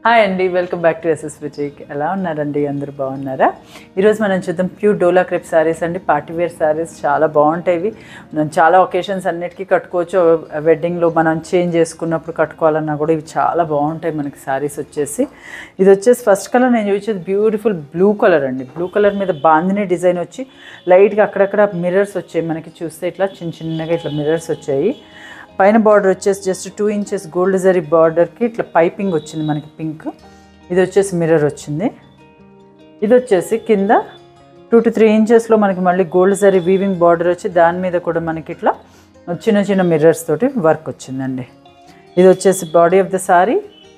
hi అండి welcome back to SS boutique ఎలా ఉన్నారండి అందరూ బాగున్నారా ఈరోజు మనం చూద్దాం ప్యూర్ డోలా క్రెప్ శారీస్ అండి పార్టీ వేర్ శారీస్ చాలా బాగుంటాయి ఇవి మనం చాలా ఒకేషన్స్ అన్నిటికీ కట్టుకోవచ్చు వెడ్డింగ్లో మనం చేంజ్ చేసుకున్నప్పుడు కట్టుకోవాలన్నా కూడా ఇవి చాలా బాగుంటాయి మనకి శారీస్ వచ్చేసి ఇది వచ్చేసి ఫస్ట్ కలర్ నేను చూసేది బ్యూటిఫుల్ బ్లూ కలర్ అండి బ్లూ కలర్ మీద బాందిని డిజైన్ వచ్చి లైట్గా అక్కడక్కడ మిర్రర్స్ వచ్చాయి మనకి చూస్తే ఇట్లా చిన్న చిన్నగా ఇట్లా మిర్రర్స్ వచ్చాయి పైన బార్డర్ వచ్చేసి just two inches gold zari బార్డర్కి ఇట్లా పైపింగ్ వచ్చింది మనకి పింక్ ఇది వచ్చేసి మిర్రర్ వచ్చింది ఇది వచ్చేసి కింద టూ టు త్రీ ఇంచెస్లో మనకి మళ్ళీ గోల్డ్ జరీ వీవింగ్ బార్డర్ వచ్చి దాని మీద కూడా మనకి ఇట్లా చిన్న చిన్న మిర్రర్స్ తోటి వర్క్ వచ్చిందండి ఇది వచ్చేసి బాడీ ఆఫ్ ద సారీ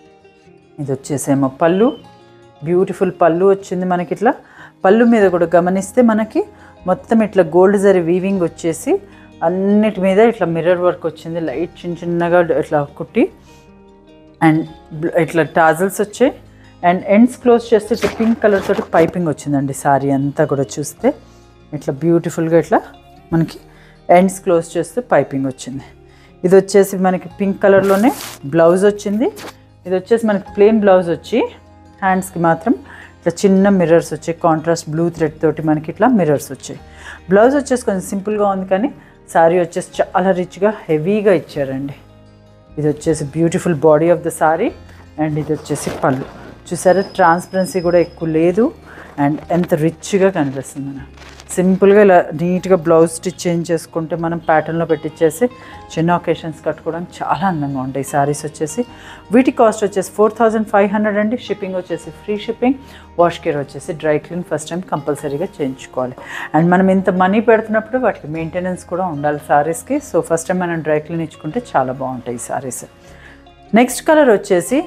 ఇది వచ్చేసేమో పళ్ళు బ్యూటిఫుల్ పళ్ళు వచ్చింది మనకి ఇట్లా పళ్ళు మీద కూడా గమనిస్తే మనకి మొత్తం ఇట్లా గోల్డ్ జరీ వీవింగ్ వచ్చేసి అన్నిటి మీద ఇట్లా మిర్రర్ వర్క్ వచ్చింది లైట్ చిన్న చిన్నగా ఇట్లా కుట్టి అండ్ ఇట్లా టాజల్స్ వచ్చాయి అండ్ ఎండ్స్ క్లోజ్ చేస్తే ఇట్లా పింక్ కలర్ తోటి పైపింగ్ వచ్చిందండి సారీ అంతా కూడా చూస్తే ఇట్లా బ్యూటిఫుల్గా ఇట్లా మనకి ఎండ్స్ క్లోజ్ చేస్తే పైపింగ్ వచ్చింది ఇది వచ్చేసి మనకి పింక్ కలర్లోనే బ్లౌజ్ వచ్చింది ఇది వచ్చేసి మనకి ప్లెయిన్ బ్లౌజ్ వచ్చి హ్యాండ్స్కి మాత్రం ఇట్లా చిన్న మిర్రర్స్ వచ్చాయి కాంట్రాస్ట్ బ్లూ థ్రెడ్ తోటి మనకి ఇట్లా మిర్రర్స్ వచ్చాయి బ్లౌజ్ వచ్చేసి కొంచెం సింపుల్గా ఉంది కానీ శారీ వచ్చేసి చాలా రిచ్గా హెవీగా ఇచ్చారండి ఇది వచ్చేసి beautiful body of the sari and ఇది వచ్చేసి పళ్ళు చూసారా ట్రాన్స్పరెన్సీ కూడా ఎక్కువ లేదు అండ్ ఎంత రిచ్గా కనిపిస్తుంది మనం సింపుల్గా ఇలా నీట్గా బ్లౌజ్ స్టిచ్ చేంజ్ చేసుకుంటే మనం ప్యాటర్న్లో పెట్టించేసి చిన్న ఒకేషన్స్ కట్టుకోవడానికి చాలా అందంగా ఉంటాయి ఈ సారీస్ వచ్చేసి వీటి కాస్ట్ వచ్చేసి ఫోర్ థౌజండ్ ఫైవ్ హండ్రెడ్ అండి షిప్పింగ్ వచ్చేసి ఫ్రీ షిప్పింగ్ వాష్ కేర్ వచ్చేసి డ్రై క్లీన్ ఫస్ట్ టైం కంపల్సరీగా చేయించుకోవాలి అండ్ మనం ఇంత మనీ పెడుతున్నప్పుడు వాటికి మెయింటెనెన్స్ కూడా ఉండాలి సారీస్కి సో ఫస్ట్ టైం మనం డ్రై క్లీన్ ఇచ్చుకుంటే చాలా బాగుంటాయి ఈ సారీస్ నెక్స్ట్ కలర్ వచ్చేసి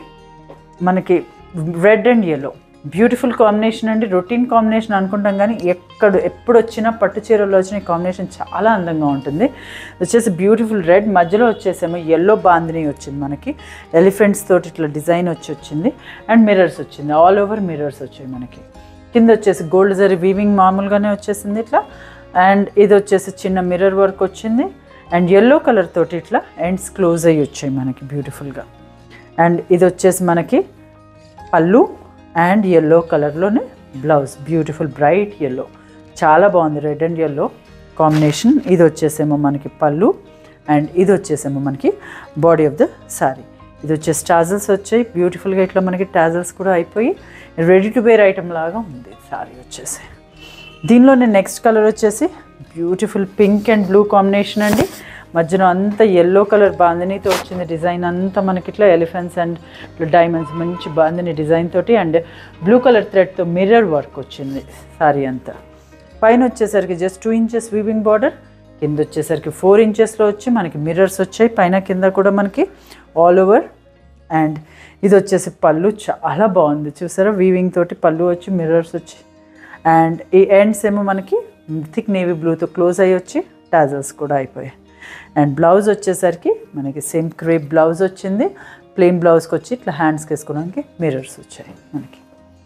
మనకి red and yellow beautiful combination అండి రొటీన్ కాంబినేషన్ అనుకుంటాం కానీ ఎక్కడ ఎప్పుడు వచ్చినా పట్టు చీరలో వచ్చిన ఈ కాంబినేషన్ చాలా అందంగా ఉంటుంది వచ్చేసి బ్యూటిఫుల్ రెడ్ మధ్యలో వచ్చేసేమో ఎల్లో బాందిని వచ్చింది మనకి ఎలిఫెంట్స్ తోటి ఇట్లా డిజైన్ వచ్చి వచ్చింది అండ్ మిర్రర్స్ వచ్చింది ఆల్ ఓవర్ మిర్రర్స్ వచ్చాయి మనకి కింద వచ్చేసి గోల్డ్ జరీ వీవింగ్ మామూలుగానే వచ్చేసింది ఇట్లా అండ్ ఇది వచ్చేసి చిన్న మిర్రర్ వర్క్ వచ్చింది అండ్ ఎల్లో కలర్ తోటి ఇట్లా ఎండ్స్ క్లోజ్ అయ్యి వచ్చాయి మనకి బ్యూటిఫుల్గా అండ్ ఇది వచ్చేసి మనకి పళ్ళు అండ్ ఎల్లో కలర్లోనే బ్లౌజ్ బ్యూటిఫుల్ బ్రైట్ ఎల్లో చాలా బాగుంది రెడ్ అండ్ ఎల్లో కాంబినేషన్ ఇది వచ్చేసేమో మనకి పళ్ళు అండ్ ఇది వచ్చేసేమో మనకి బాడీ ఆఫ్ ద సారీ ఇది వచ్చేసి టాజల్స్ వచ్చాయి బ్యూటిఫుల్గా ఇట్లా మనకి టాజల్స్ కూడా అయిపోయి రెడీ టు వేర్ ఐటమ్ లాగా ఉంది సారీ వచ్చేసి దీనిలోనే నెక్స్ట్ కలర్ వచ్చేసి beautiful pink and blue combination అండి మధ్యలో అంతా ఎల్లో కలర్ బాందినీతో వచ్చింది డిజైన్ అంతా మనకి ఇట్లా ఎలిఫెంట్స్ అండ్ ఇట్లా డైమండ్స్ మంచి బాందిని డిజైన్ తోటి అండ్ బ్లూ కలర్ థ్రెడ్తో మిర్రర్ వర్క్ వచ్చింది సారీ అంతా పైన వచ్చేసరికి just two inches weaving border కింద వచ్చేసరికి ఫోర్ ఇంచెస్లో వచ్చి మనకి మిర్రర్స్ వచ్చాయి పైన కింద కూడా మనకి ఆల్ ఓవర్ అండ్ ఇది వచ్చేసి పళ్ళు చాలా బాగుంది చూసారా వీవింగ్ తోటి పళ్ళు వచ్చి మిర్రర్స్ వచ్చి అండ్ ఈ ఎండ్స్ ఏమో మనకి థిక్ నేవీ బ్లూతో క్లోజ్ అయ్యి వచ్చి టాజల్స్ కూడా అయిపోయాయి అండ్ బ్లౌజ్ వచ్చేసరికి మనకి సేమ్ క్రేప్ బ్లౌజ్ వచ్చింది ప్లెయిన్ బ్లౌజ్కి వచ్చి ఇట్లా హ్యాండ్స్కి వేసుకోవడానికి మిర్రర్స్ వచ్చాయి మనకి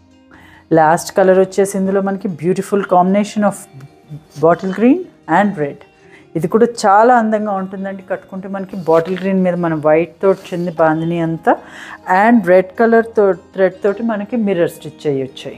లాస్ట్ కలర్ వచ్చేసి ఇందులో మనకి beautiful combination of bottle green and red ఇది కూడా చాలా అందంగా ఉంటుందండి కట్టుకుంటే మనకి బాటిల్ గ్రీన్ మీద మనం వైట్ తోటి వచ్చింది బాందిని అంతా అండ్ రెడ్ కలర్ తో థ్రెడ్ తోటి మనకి మిర్రర్ స్టిచ్ అయ్యి వచ్చాయి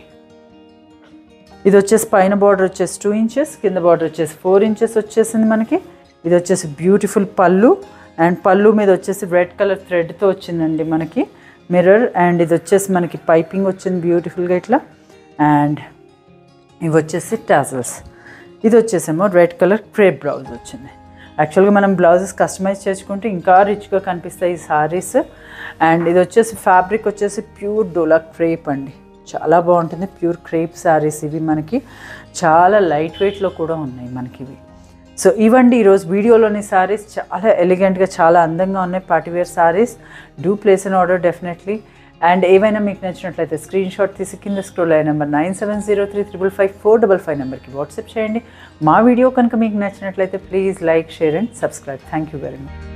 ఇది వచ్చేసి పైన బార్డర్ వచ్చేసి టూ ఇంచెస్ కింద బార్డర్ వచ్చేసి ఫోర్ ఇంచెస్ వచ్చేసింది మనకి ఇది వచ్చేసి బ్యూటిఫుల్ పళ్ళు అండ్ పళ్ళు మీద వచ్చేసి రెడ్ కలర్ థ్రెడ్తో వచ్చిందండి మనకి మిర్రర్ అండ్ ఇది వచ్చేసి మనకి పైపింగ్ వచ్చింది బ్యూటిఫుల్గా ఇట్లా అండ్ ఇవి వచ్చేసి టాజల్స్ ఇది వచ్చేసేమో రెడ్ కలర్ క్రేప్ బ్లౌజ్ వచ్చింది యాక్చువల్గా మనం బ్లౌజెస్ కస్టమైజ్ చేసుకుంటే ఇంకా రిచ్గా కనిపిస్తాయి ఈ సారీస్ అండ్ ఇది వచ్చేసి ఫ్యాబ్రిక్ వచ్చేసి ప్యూర్ డోలా క్రేప్ అండి చాలా బాగుంటుంది ప్యూర్ క్రేప్ శారీస్ ఇవి మనకి చాలా లైట్ వెయిట్లో కూడా ఉన్నాయి మనకి ఇవి సో ఇవండి ఈరోజు వీడియోలోని శారీస్ చాలా ఎలిగెంట్గా చాలా అందంగా ఉన్నాయి party wear saris do place an order definitely and ఏవైనా మీకు నచ్చినట్లయితే స్క్రీన్ షాట్ తీసి కింద స్క్రోల్ అయ్యే number nine seven zero three triple five four double five నెంబర్కి వాట్సాప్ చేయండి మా వీడియో కనుక మీకు నచ్చినట్లయితే please like share and subscribe thank you very much